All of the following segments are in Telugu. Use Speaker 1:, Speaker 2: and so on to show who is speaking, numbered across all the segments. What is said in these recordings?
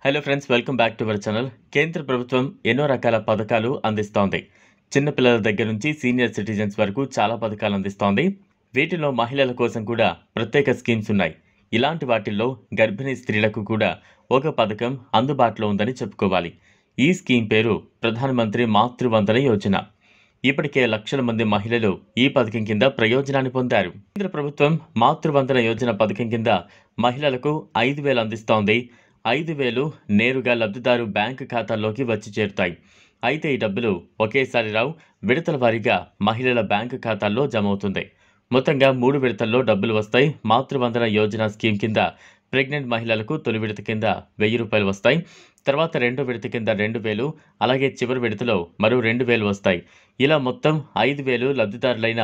Speaker 1: hello friends welcome back to our channel కేంద్ర ప్రభుత్వం ఎన్నో రకాల పథకాలు అందిస్తోంది చిన్నపిల్లల దగ్గర నుంచి సీనియర్ సిటిజన్స్ వరకు చాలా పథకాలు అందిస్తోంది వీటిలో మహిళల కోసం కూడా ప్రత్యేక స్కీమ్స్ ఉన్నాయి ఇలాంటి వాటిల్లో గర్భిణీ స్త్రీలకు కూడా ఒక పథకం అందుబాటులో ఉందని చెప్పుకోవాలి ఈ స్కీమ్ పేరు ప్రధానమంత్రి మాతృవందన యోజన ఇప్పటికే లక్షల మంది మహిళలు ఈ పథకం కింద ప్రయోజనాన్ని పొందారు కేంద్ర ప్రభుత్వం మాతృవందన యోజన పథకం కింద మహిళలకు ఐదు వేలు అందిస్తోంది ఐదు వేలు నేరుగా లబ్ధిదారు బ్యాంకు ఖాతాల్లోకి వచ్చి చేరుతాయి అయితే ఈ డబ్బులు ఒకేసారి రావు విడతల వారీగా మహిళల బ్యాంకు ఖాతాల్లో జమ అవుతుంది మొత్తంగా మూడు విడతల్లో డబ్బులు వస్తాయి మాతృవందన యోజన స్కీమ్ కింద ప్రెగ్నెంట్ మహిళలకు తొలి విడత కింద వెయ్యి రూపాయలు వస్తాయి తర్వాత రెండో విడత కింద రెండు వేలు అలాగే చివరి విడతలో మరో రెండు వేలు వస్తాయి ఇలా మొత్తం ఐదు వేలు లబ్ధిదారులైన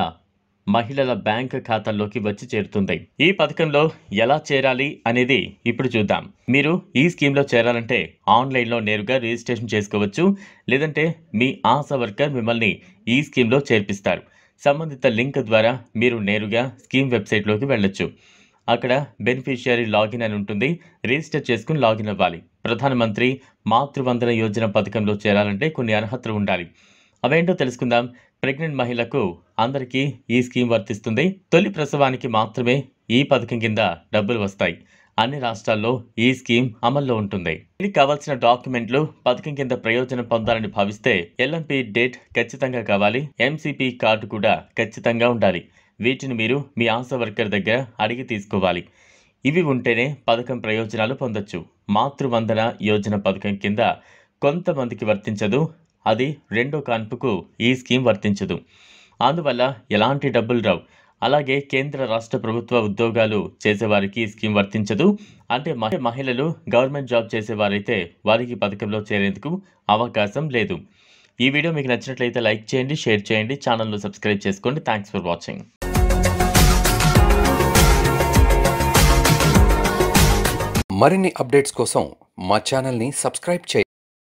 Speaker 1: మహిళల బ్యాంక్ ఖాతాల్లోకి వచ్చి చేరుతుంది ఈ పథకంలో ఎలా చేరాలి అనేది ఇప్పుడు చూద్దాం మీరు ఈ స్కీమ్లో చేరాలంటే ఆన్లైన్లో నేరుగా రిజిస్ట్రేషన్ చేసుకోవచ్చు లేదంటే మీ ఆశా వర్కర్ మిమ్మల్ని ఈ స్కీమ్లో చేర్పిస్తారు సంబంధిత లింక్ ద్వారా మీరు నేరుగా స్కీమ్ వెబ్సైట్లోకి వెళ్ళొచ్చు అక్కడ బెనిఫిషియరీ లాగిన్ అని ఉంటుంది రిజిస్టర్ చేసుకుని లాగిన్ అవ్వాలి ప్రధానమంత్రి మాతృవందన యోజన పథకంలో చేరాలంటే కొన్ని అర్హతలు ఉండాలి అవేంటో తెలుసుకుందాం ప్రెగ్నెంట్ మహిళలకు అందరికీ ఈ స్కీమ్ వర్తిస్తుంది తొలి ప్రసవానికి మాత్రమే ఈ పథకం కింద డబ్బులు వస్తాయి అన్ని రాష్ట్రాల్లో ఈ స్కీమ్ అమల్లో ఉంటుంది దీనికి కావాల్సిన డాక్యుమెంట్లు పథకం కింద ప్రయోజనం పొందాలని భావిస్తే ఎల్ఎంపి డేట్ ఖచ్చితంగా కావాలి ఎంసీపీ కార్డు కూడా ఖచ్చితంగా ఉండాలి వీటిని మీరు మీ ఆశా వర్కర్ దగ్గర అడిగి తీసుకోవాలి ఇవి ఉంటేనే పథకం ప్రయోజనాలు పొందొచ్చు మాతృవందన యోజన పథకం కింద కొంతమందికి వర్తించదు అది రెండో కాన్పుకు ఈ స్కీమ్ వర్తించదు అందువల్ల ఎలాంటి డబ్బులు రావు అలాగే కేంద్ర రాష్ట్ర ప్రభుత్వ ఉద్యోగాలు చేసేవారికి ఈ స్కీమ్ వర్తించదు అంటే మహి- మహిళలు గవర్నమెంట్ జాబ్ చేసేవారైతే వారికి ఈ పథకంలో చేరేందుకు అవకాశం లేదు ఈ వీడియో మీకు నచ్చినట్లయితే లైక్ చేయండి షేర్ చేయండి ఛానల్ను సబ్స్క్రైబ్ చేసుకోండి థ్యాంక్స్ ఫర్ వాచింగ్
Speaker 2: మరిన్ని అప్డేట్స్ కోసం మా ఛానల్ని సబ్స్క్రైబ్ చేయండి